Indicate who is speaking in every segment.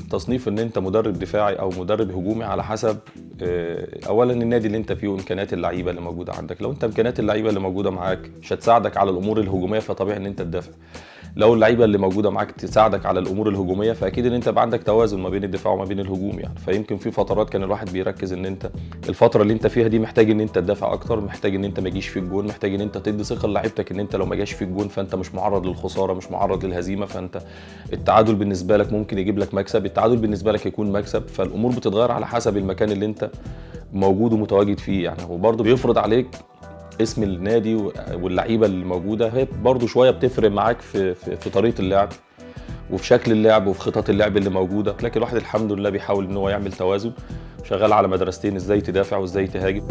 Speaker 1: تصنيف ان انت مدرب دفاعي او مدرب هجومي على حسب آه، اولا النادي اللي انت فيه وامكانيات اللعيبه اللي موجوده عندك لو انت امكانيات اللعيبه اللي موجوده معاك مش هتساعدك على الامور الهجوميه فطبيعي ان انت تدافع لو اللعيبه اللي موجوده معاك تساعدك على الامور الهجوميه فاكيد ان انت يبقى عندك توازن ما بين الدفاع وما بين الهجوم يعني فيمكن في فترات كان الواحد بيركز ان انت الفتره اللي انت فيها دي محتاج ان انت تدافع اكتر محتاج ان انت ما يجيش في الجون محتاج ان انت تدي ثقه لعيبتك ان انت لو ما جاش في الجون فانت مش معرض للخساره مش معرض للهزيمه فانت التعادل بالنسبه لك ممكن يجيب لك مكسب التعادل بالنسبه لك يكون مكسب فالامور بتتغير على حسب المكان اللي انت موجود ومتواجد فيه يعني هو برضه بيفرض عليك اسم النادي واللعيبه اللي موجوده هي برضه شويه بتفرق معاك في, في, في طريقه اللعب وفي شكل اللعب وفي خطط اللعب اللي موجوده لكن الواحد الحمد لله بيحاول ان هو يعمل توازن شغال على مدرستين ازاي تدافع وازاي تهاجم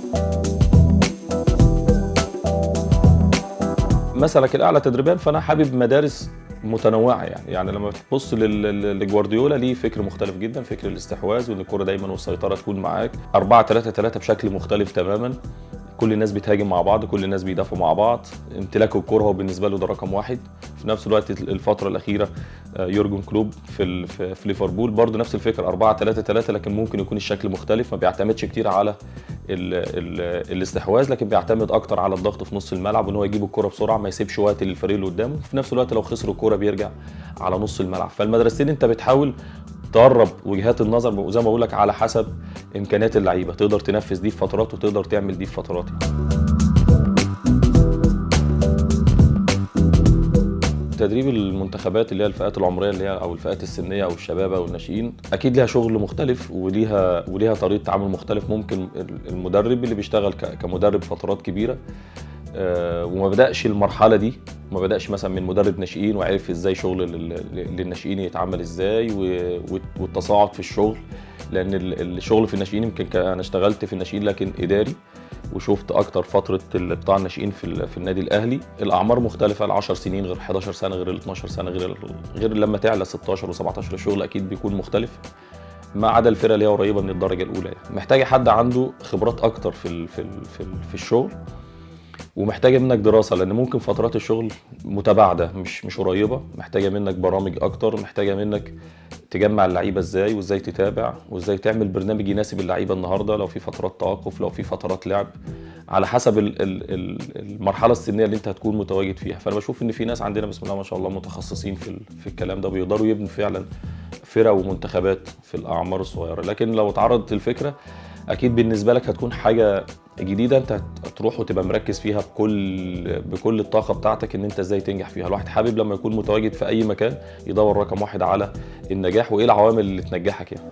Speaker 1: مثلك الاعلى تدريبيا فانا حابب مدارس متنوعه يعني يعني لما تبص لل- لل- لجوارديولا ليه فكر مختلف جدا فكر الاستحواذ وان الكره دايما والسيطره تكون معاك 4 3 3 بشكل مختلف تماما كل الناس بتهاجم مع بعض كل الناس بيدافعوا مع بعض امتلاك الكره هو بالنسبه له ده رقم واحد في نفس الوقت الفتره الاخيره آه، يورجن كلوب في ال- في في ليفربول برضه نفس الفكره 4 3 3 لكن ممكن يكون الشكل مختلف ما بيعتمدش كتير على ال ال الاستحواذ لكن بيعتمد اكتر على الضغط في نص الملعب وان هو يجيب الكره بسرعه ما يسيبش وقت للفريق اللي قدامه في نفس الوقت لو خسر الكره بيرجع على نص الملعب فالمدرستين انت بتحاول تقرب وجهات النظر وزي ما بقول لك على حسب امكانيات اللعيبه تقدر تنفذ دي في فترات وتقدر تعمل دي في فترات تدريب المنتخبات اللي هي الفئات العمريه اللي هي او الفئات السنيه او الشباب او الناشئين اكيد ليها شغل مختلف وليها وليها طريقه تعامل مختلف ممكن المدرب اللي بيشتغل ك- كمدرب فترات كبيره آه، وما بداش المرحله دي ما بداش مثلا من مدرب ناشئين وعرف ازاي شغل لل- لل- للناشئين يتعمل ازاي و- والت- والتصاعد في الشغل لان ال- الشغل في الناشئين يمكن ك- انا اشتغلت في الناشئين لكن اداري وشفت اكتر فتره ال- بتاع الناشئين في ال- في النادي الاهلي الاعمار مختلفه ال 10 سنين غير 11 سنه غير ال 12 سنه غير ال- غير لما تعلى 16 و17 الشغل اكيد بيكون مختلف ما عدا الفرقه اللي هي قريبه من الدرجه الاولى يعني. محتاجه حد عنده خبرات اكتر في ال في ال في, ال في الشغل ومحتاجه منك دراسه لان ممكن فترات الشغل متباعده مش مش قريبه محتاجه منك برامج اكتر محتاجه منك تجمع اللعيبه ازاي وازاي تتابع وازاي تعمل برنامج يناسب اللعيبه النهارده لو في فترات توقف لو في فترات لعب على حسب ال ال ال المرحله السنيه اللي انت هتكون متواجد فيها فانا بشوف ان في ناس عندنا بسم الله ما شاء الله متخصصين في ال- في الكلام ده بيقدروا يبنوا فعلا فرق ومنتخبات في الاعمار الصغيره لكن لو اتعرضت الفكره اكيد بالنسبه لك هتكون حاجه جديده انت هتروح وتبقى مركز فيها بكل بكل الطاقه بتاعتك ان انت ازاي تنجح فيها الواحد حابب لما يكون متواجد في اي مكان يدور رقم واحد على النجاح وايه العوامل اللي تنجحك يعني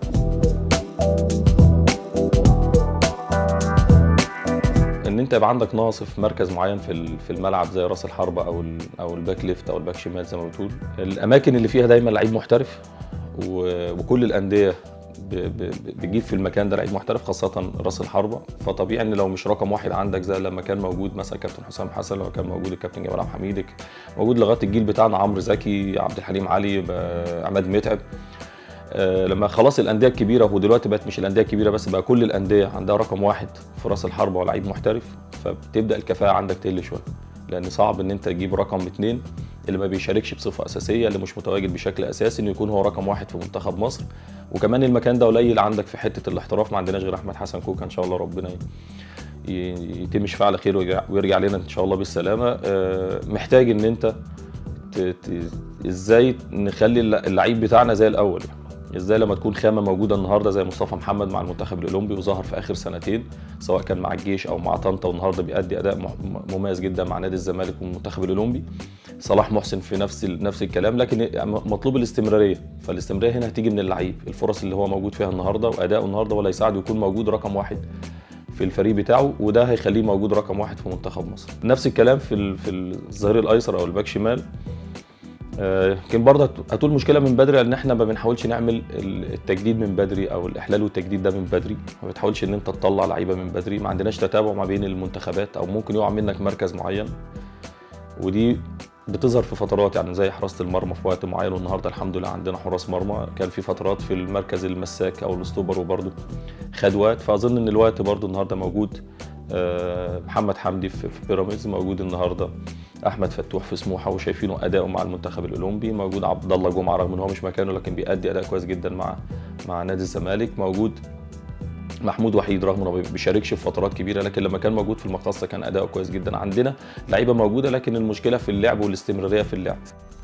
Speaker 1: ان انت يبقى عندك نقص في مركز معين في ال- في الملعب زي راس الحربه او ال- او الباك ليفت او الباك شمال زي ما بتقول الاماكن اللي فيها دايما لعيب محترف و- وكل الانديه ب- ب- بتجيب في المكان ده لعيب محترف خاصه راس الحربه فطبيعي ان لو مش رقم واحد عندك زي لما كان موجود مثلا كابتن حسام حسن لو كان موجود الكابتن جمال عبد الحميد موجود لغايه الجيل بتاعنا عمرو زكي عبد الحليم علي ب- عماد متعب آه، لما خلاص الانديه الكبيره ودلوقتي بقت مش الانديه الكبيره بس بقى كل الانديه عندها رقم واحد في راس الحربه ولاعيب محترف فبتبدا الكفاءه عندك تقل شويه لان صعب ان انت تجيب رقم اثنين اللي ما بيشاركش بصفه اساسيه اللي مش متواجد بشكل اساسي انه يكون هو رقم واحد في منتخب مصر وكمان المكان ده قليل عندك في حته الاحتراف ما عندناش غير احمد حسن كوكا ان شاء الله ربنا ي- ي- يتم شفاعه على خير ويرجع, ويرجع لنا ان شاء الله بالسلامه آه، محتاج ان انت ت- ت- ازاي نخلي الل- اللعيب بتاعنا زي الاول ازاي لما تكون خامه موجوده النهارده زي مصطفى محمد مع المنتخب الاولمبي وظهر في اخر سنتين سواء كان مع الجيش او مع طنطا والنهارده بيأدي اداء م- مميز جدا مع نادي الزمالك والمنتخب الاولمبي صلاح محسن في نفس ال- نفس الكلام لكن م- مطلوب الاستمراريه فالاستمراريه هنا هتيجي من اللعيب الفرص اللي هو موجود فيها النهارده واداؤه النهارده ولا يساعده يكون موجود رقم واحد في الفريق بتاعه وده هيخليه موجود رقم واحد في منتخب مصر نفس الكلام في ال- في الظهير الايسر او الباك شمال آه، يمكن برضه هت- هتقول مشكله من بدري ان احنا ما بنحاولش نعمل ال- التجديد من بدري او الاحلال والتجديد ده من بدري ما بتحاولش ان انت تطلع لعيبه من بدري ما عندناش تتابع ما بين المنتخبات او ممكن يقع منك مركز معين ودي بتظهر في فترات يعني زي حراسه المرمى في وقت معين والنهارده الحمد لله عندنا حراس مرمى كان في فترات في المركز المساك او الاستوبر وبرضه خد وقت فاظن ان الوقت برضه النهارده موجود آه، محمد حمدي في في بيراميدز موجود النهارده احمد فتوح في سموحه وشايفينه اداؤه مع المنتخب الاولمبي موجود عبد الله جمعه رغم ان هو مش مكانه لكن بيأدي اداء كويس جدا مع مع نادي الزمالك موجود محمود وحيد رغم انه ما بيشاركش في فترات كبيره لكن لما كان موجود في المقصه كان اداؤه كويس جدا عندنا لعيبه موجوده لكن المشكله في اللعب والاستمراريه في اللعب